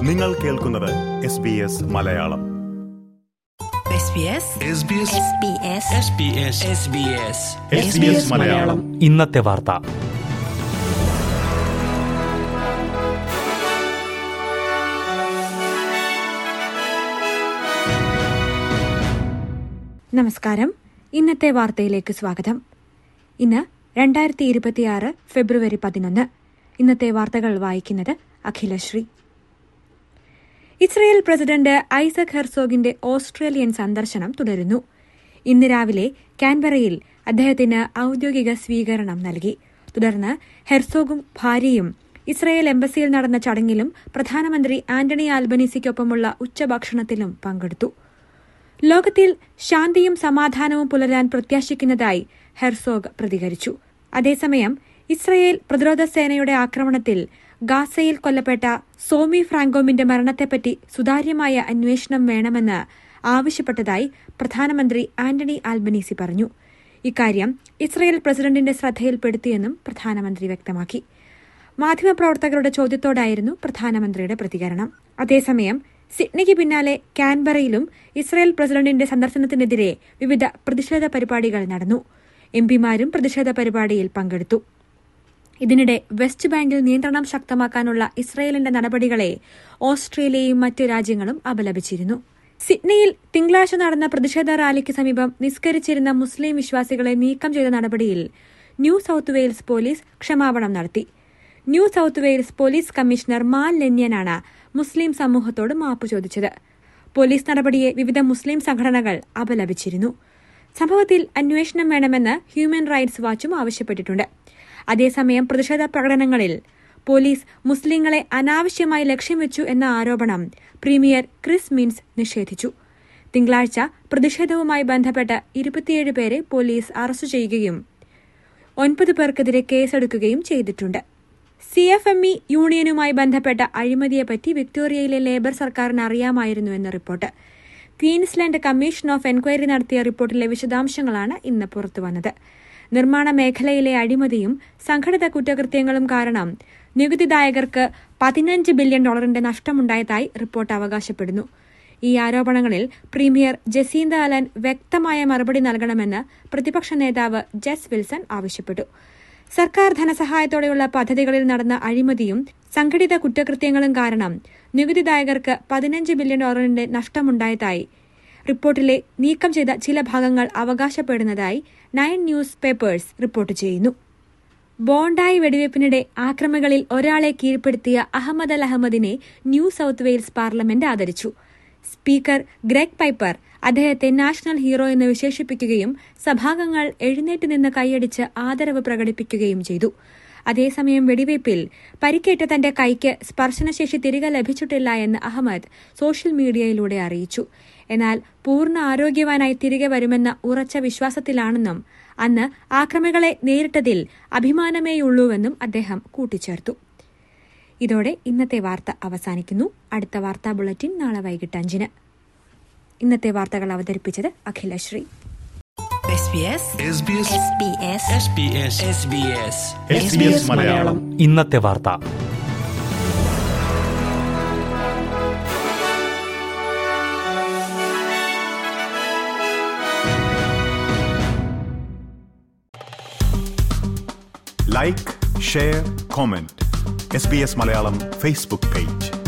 നിങ്ങൾ കേൾക്കുന്നത് S B S Malayalam SBS Malayalam ഇന്നത്തെ വാർത്ത നമസ്കാരം ഇന്നത്തെ വാർത്തയിലേക്ക് സ്വാഗതം ഇന്ന് രണ്ടായിരത്തി ഇരുപത്തിയാറ് ഫെബ്രുവരി പതിനൊന്ന് ഇന്നത്തെ വാർത്തകൾ വായിക്കുന്നത് അഖിലശ്രീ ഇസ്രയേൽ പ്രസിഡന്റ് ഐസക് ഹെർസോഗിന്റെ ഓസ്ട്രേലിയൻ സന്ദർശനം തുടരുന്നു ഇന്ന് രാവിലെ കാൻബറയിൽ അദ്ദേഹത്തിന് ഔദ്യോഗിക സ്വീകരണം നൽകി തുടർന്ന് ഹെർസോഗും ഭാര്യയും ഇസ്രയേൽ എംബസിയിൽ നടന്ന ചടങ്ങിലും പ്രധാനമന്ത്രി ആന്റണി ആൽബനീസിക്കൊപ്പമുള്ള ഉച്ചഭക്ഷണത്തിലും പങ്കെടുത്തു ലോകത്തിൽ ശാന്തിയും സമാധാനവും പുലരാൻ പ്രത്യാശിക്കുന്നതായി ഹെർസോഗ് പ്രതികരിച്ചു അതേസമയം ഇസ്രയേൽ പ്രതിരോധ സേനയുടെ ആക്രമണത്തിൽ ഗാസയിൽ കൊല്ലപ്പെട്ട സോമി ഫ്രാങ്കോമിന്റെ മരണത്തെപ്പറ്റി സുതാര്യമായ അന്വേഷണം വേണമെന്ന് ആവശ്യപ്പെട്ടതായി പ്രധാനമന്ത്രി ആന്റണി ആൽബനീസി പറഞ്ഞു ഇക്കാര്യം ഇസ്രയേൽ പ്രസിഡന്റിന്റെ ശ്രദ്ധയിൽപ്പെടുത്തിയെന്നും പ്രധാനമന്ത്രി വ്യക്തമാക്കി മാധ്യമപ്രവർത്തകരുടെ ചോദ്യത്തോടായിരുന്നു പ്രധാനമന്ത്രിയുടെ പ്രതികരണം അതേസമയം സിഡ്നിക്ക് പിന്നാലെ കാൻബറയിലും ഇസ്രായേൽ പ്രസിഡന്റിന്റെ സന്ദർശനത്തിനെതിരെ വിവിധ പ്രതിഷേധ പരിപാടികൾ നടന്നു എംപിമാരും പ്രതിഷേധ പരിപാടിയിൽ പങ്കെടുത്തു ഇതിനിടെ വെസ്റ്റ് ബാങ്കിൽ നിയന്ത്രണം ശക്തമാക്കാനുള്ള ഇസ്രയേലിന്റെ നടപടികളെ ഓസ്ട്രേലിയയും മറ്റ് രാജ്യങ്ങളും അപലപിച്ചിരുന്നു സിഡ്നിയിൽ തിങ്കളാഴ്ച നടന്ന പ്രതിഷേധ റാലിക്ക് സമീപം നിസ്കരിച്ചിരുന്ന മുസ്ലിം വിശ്വാസികളെ നീക്കം ചെയ്ത നടപടിയിൽ ന്യൂ സൌത്ത് വെയിൽസ് പോലീസ് ക്ഷമാപണം നടത്തി New South Wales police commissioner Mal ലെന്യനാണ് മുസ്ലിം സമൂഹത്തോട് മാപ്പ് ചോദിച്ചത് പോലീസ് നടപടിയെ വിവിധ മുസ്ലിം സംഘടനകൾ അപലപിച്ചിരുന്നു സംഭവത്തിൽ അന്വേഷണം വേണമെന്ന് ഹ്യൂമൻ റൈറ്റ്സ് വാച്ചും ആവശ്യപ്പെട്ടിട്ടുണ്ട് അതേസമയം പ്രതിഷേധ പ്രകടനങ്ങളിൽ പോലീസ് മുസ്ലിങ്ങളെ അനാവശ്യമായി ലക്ഷ്യം വെച്ചു എന്ന ആരോപണം പ്രീമിയർ ക്രിസ് മിൻസ് നിഷേധിച്ചു തിങ്കളാഴ്ച പ്രതിഷേധവുമായി ബന്ധപ്പെട്ട് ഇരുപത്തിയേഴ് പേരെ പോലീസ് അറസ്റ്റ് ചെയ്യുകയും ഒൻപത് പേർക്കെതിരെ കേസെടുക്കുകയും ചെയ്തിട്ടുണ്ട് സി എഫ് എം ഇ യൂണിയനുമായി ബന്ധപ്പെട്ട അഴിമതിയെപ്പറ്റി വിക്ടോറിയയിലെ ലേബർ സർക്കാരിന് അറിയാമായിരുന്നുവെന്ന് report Queensland commission of inquiry നടത്തിയ റിപ്പോർട്ടിലെ വിശദാംശങ്ങളാണ് ഇന്ന് പുറത്തുവന്നത് നിർമ്മാണ മേഖലയിലെ അഴിമതിയും സംഘടിത കുറ്റകൃത്യങ്ങളും കാരണം നികുതിദായകർക്ക് പതിനഞ്ച് ബില്യൺ ഡോളറിന്റെ നഷ്ടമുണ്ടായതായി റിപ്പോർട്ട് അവകാശപ്പെടുന്നു ഈ ആരോപണങ്ങളിൽ പ്രീമിയർ ജസീന്ത അലൻ വ്യക്തമായ മറുപടി നൽകണമെന്ന് പ്രതിപക്ഷ നേതാവ് ജസ് വിൽസൺ ആവശ്യപ്പെട്ടു സർക്കാർ ധനസഹായത്തോടെയുള്ള പദ്ധതികളിൽ നടന്ന അഴിമതിയും സംഘടിത കുറ്റകൃത്യങ്ങളും കാരണം നികുതിദായകർക്ക് പതിനഞ്ച് ബില്യൺ ഡോളറിന്റെ നഷ്ടമുണ്ടായതായി റിപ്പോർട്ടിലെ നീക്കം ചെയ്ത ചില ഭാഗങ്ങൾ അവകാശപ്പെടുന്നതായി നയൻ ന്യൂസ് പേപ്പേഴ്സ് റിപ്പോർട്ട് ചെയ്യുന്നു ബോണ്ടായി വെടിവയ്പ്പിനിടെ ആക്രമികളിൽ ഒരാളെ കീഴ്പ്പെടുത്തിയ അഹമ്മദ് അൽ അഹമ്മദിനെ ന്യൂ സൌത്ത് വെയിൽസ് പാർലമെന്റ് ആദരിച്ചു സ്പീക്കർ ഗ്രെഗ് പൈപ്പർ അദ്ദേഹത്തെ നാഷണൽ ഹീറോ എന്ന് വിശേഷിപ്പിക്കുകയും സഭാംഗങ്ങൾ എഴുന്നേറ്റ് നിന്ന് കൈയടിച്ച് ആദരവ് പ്രകടിപ്പിക്കുകയും ചെയ്തു അതേസമയം വെടിവയ്പിൽ പരിക്കേറ്റ തന്റെ കൈക്ക് സ്പർശനശേഷി തിരികെ ലഭിച്ചിട്ടില്ല എന്ന് അഹമ്മദ് സോഷ്യൽ മീഡിയയിലൂടെ അറിയിച്ചു എന്നാൽ പൂർണ്ണ ആരോഗ്യവാനായി തിരികെ വരുമെന്ന ഉറച്ച വിശ്വാസത്തിലാണെന്നും അന്ന് ആക്രമികളെ നേരിട്ടതിൽ അഭിമാനമേയുള്ളൂവെന്നും അദ്ദേഹം കൂട്ടിച്ചേർത്തു ഇതോടെ ഇന്നത്തെ വാർത്ത അവസാനിക്കുന്നു അടുത്ത വാർത്താ ബുള്ളറ്റിൻ നാളെ വൈകിട്ട് അഞ്ചിന് ഇന്നത്തെ വാർത്തകൾ അവതരിപ്പിച്ചത് അഖിലശ്രീ SBS മലയാളം ഇന്നത്തെ വാർത്ത like share comment S B S Malayalam Facebook page